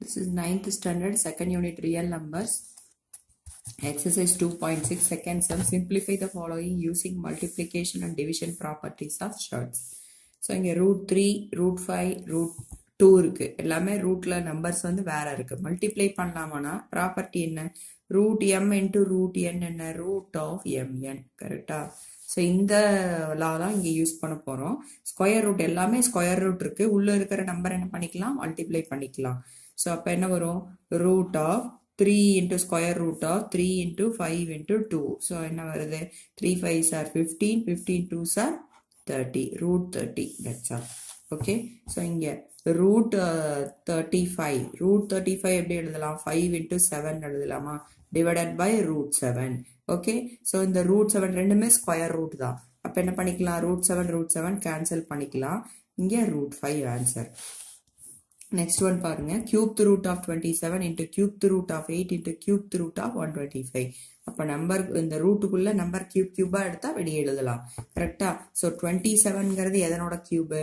This is 9th standard, second unit real numbers. Exercise 2.6, second sum. Simplify the following using multiplication and division properties of shorts. So இங்கே root three root five root two இருக்கு எல்லாமே ரூட்ல numbers வந்து வேற இருக்கு multiply பண்ணலாமானா property என்ன root m into root n என்ன ரூட் ஆஃப் எம்என் கரெக்டா ஸோ இந்த லா தான் இங்கே யூஸ் பண்ண போகிறோம் ஸ்கொயர் ரூட் எல்லாமே ஸ்கொயர் ரூட் இருக்கு உள்ள இருக்கிற நம்பர் என்ன பண்ணிக்கலாம் மல்டிப்ளை பண்ணிக்கலாம் ஸோ அப்போ என்ன வரும் root of three into square root of three into five into two so என்ன வருது three five sir fifteen fifteen two sir thirty root thirty that's all okay so இங்கே root thirty five root thirty five எப்படி எழுதலாம் five into seven எழுதலாமா divided by root seven okay so இந்த root seven ரெண்டுமே square root தான் அப்போ என்ன பண்ணிக்கலாம் root seven root seven cancel பண்ணிக்கலாம் இங்கே root five answer next one பாருங்க cube root of twenty seven into cube root of eight into cube root of one twenty five அப்போ number இந்த ரூட்டுக்குள்ள நம்பர் கியூப் கியூபா எடுத்தா வெளியே எழுதலாம் கரெக்டா ஸோ டுவெண்ட்டி செவன்ங்கிறது எதனோட கியூபு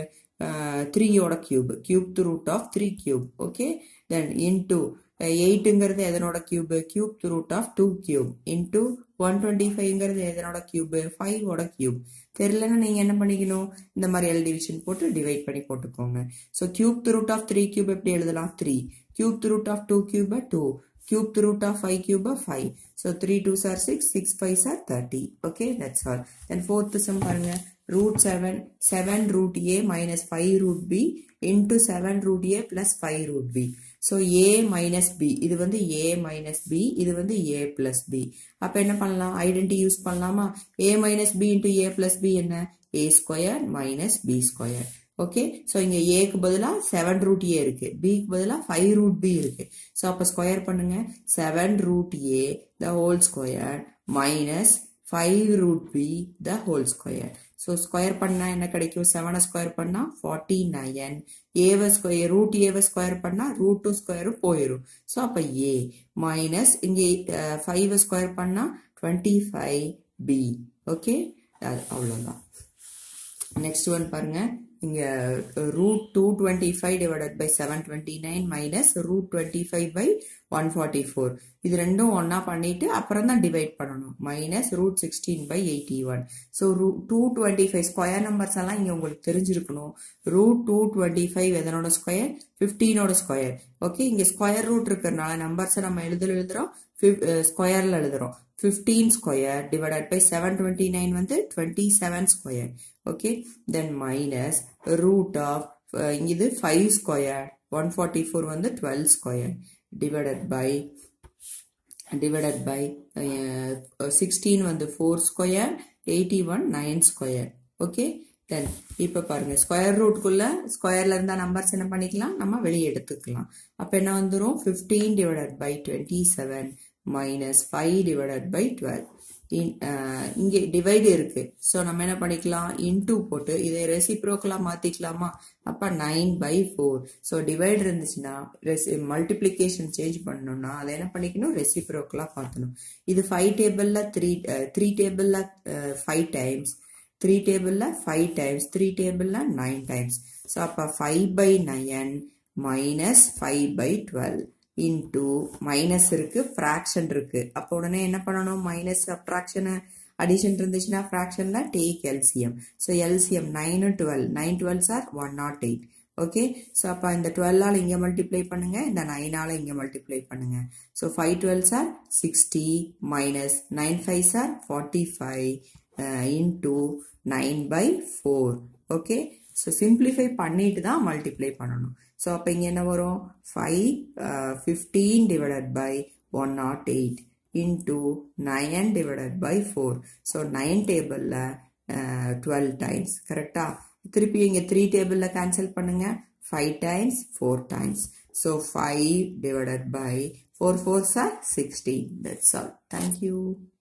த்ரீயோட cube cube root of three cube okay then into எயிட்டுங்கிறது எதனோட cube cube root of two cube into one twenty ஃபைவ்ங்கிறது எதனோட கியூபு ஃபைவோட கியூப் தெரியலன்னா நீங்கள் என்ன பண்ணிக்கணும் இந்த மாதிரி எல் டிவிஷன் போட்டு டிவைட் பண்ணி போட்டுக்கோங்க so cube root of three cube எப்படி எழுதலாம் three cube root of two cube two cube the root of 5 cube of 5. So 3 2s are 6, 6 5s are 30. Okay, that's all. Then fourth sum பாருங்க root 7, 7 root a minus 5 root b into 7 root a plus 5 root b. So a minus b இது வந்து a minus b இது வந்து a plus b. அப்ப என்ன பண்ணலாம் identity use பண்ணலாமா a minus b into a plus b என்ன a square minus b square. Okay so இங்கே ஏக்கு பதிலாக செவன் ரூட் ஏ இருக்கு பிக்கு பதிலாக ஃபைவ் ரூட் பி இருக்கு ஸோ அப்போ ஸ்கொயர் பண்ணுங்க seven root a the whole square minus five root b the whole square so square பண்ணால் என்ன கிடைக்கும் செவனை ஸ்கொயர் பண்ணால் ஃபார்ட்டி நயன் ஏவை ஸ்கொயர் ரூட் ஏவை ஸ்கொயர் பண்ணால் ரூட் டூ ஸ்கொயரும் போயிடும் ஸோ அப்போ ஏ மைனஸ் இங்கே ஃபைவ் ஸ்கொயர் பண்ணால் டுவெண்ட்டி ஃபைவ் பி ஓகே அவ்வளோதான் நெக்ஸ்ட் ஒன் பாருங்க இங்க root two twenty five divided by seven twenty nine minus root twenty five by one forty four இது ரெண்டும் ஒன்னா பண்ணிட்டு அப்புறம் தான் டிவைட் பண்ணணும் minus root sixteen by eighty one so root two twenty five square numbers எல்லாம் இங்கே உங்களுக்கு தெரிஞ்சிருக்கணும் ரூட் டூ டுவெண்ட்டி ஃபைவ் எதனோட ஸ்கொயர் ஃபிஃப்டீனோட ஸ்கொயர் ஓகே இங்கே ஸ்கொயர் ரூட் இருக்கிறனால நம்பர்ஸை நம்ம எழுதல எழுதுறோம் ஸ்கொயர்ல எழுதுறோம் fifteen square divided by seven twenty nine வந்து twenty seven square okay then minus root of இது five square one forty four வந்து twelve square divided by divided by sixteen வந்து four square eighty one nine square okay then இப்போ பாருங்க square ரூட்குள்ள ஸ்கொயர்ல இருந்தா numbers என்ன பண்ணிக்கலாம் நம்ம வெளியே எடுத்துக்கலாம் அப்போ என்ன வந்துடும் fifteen divided by twenty seven minus five divided by twelve இங்கே டிவைடு இருக்கு ஸோ நம்ம என்ன பண்ணிக்கலாம் இன்டூ போட்டு இதை ரெசிப்ரோக்கலாக மாற்றிக்கலாமா அப்போ nine by four so divide இருந்துச்சுன்னா ரெசி மல்டிப்ளிகேஷன் சேஞ்ச் பண்ணணும்னா அதை என்ன பண்ணிக்கணும் ரெசிப்ரோக்கலாக பார்க்கணும் இது ஃபைவ் டேபிளில் த்ரீ த்ரீ டேபிளில் ஃபைவ் டைம்ஸ் த்ரீ டேபிளில் ஃபைவ் டைம்ஸ் த்ரீ டேபிளில் நைன் டைம்ஸ் ஸோ அப்போ five by nine minus five by twelve into minus இருக்கு ஃப்ராக்ஷன் இருக்கு அப்போ உடனே என்ன பண்ணணும் மைனஸ் சப்ட்ராக்ஷன் அடிஷன் இருந்துச்சுன்னா ஃப்ராக்ஷன்ல take LCM so LCM nine twelve nine twelve are one nought eight okay so அப்போ இந்த டுவெல்லால் இங்கே மல்டிப்ளை பண்ணுங்க இந்த நைனால் இங்கே மல்டிப்ளை பண்ணுங்க so five twelve are sixty minus nine five are forty five into nine by four okay so simplify பண்ணிட்டு தான் multiply பண்ணணும் ஸோ அப்போ இங்கே என்ன வரும் five fifteen divided by one nought eight into nine divided by four so nine டேபிளில் twelve times கரெக்டா திருப்பி இங்கே த்ரீ டேபிளில் கேன்சல் பண்ணுங்க five times four times so five divided by four fours are sixteen that's all thank you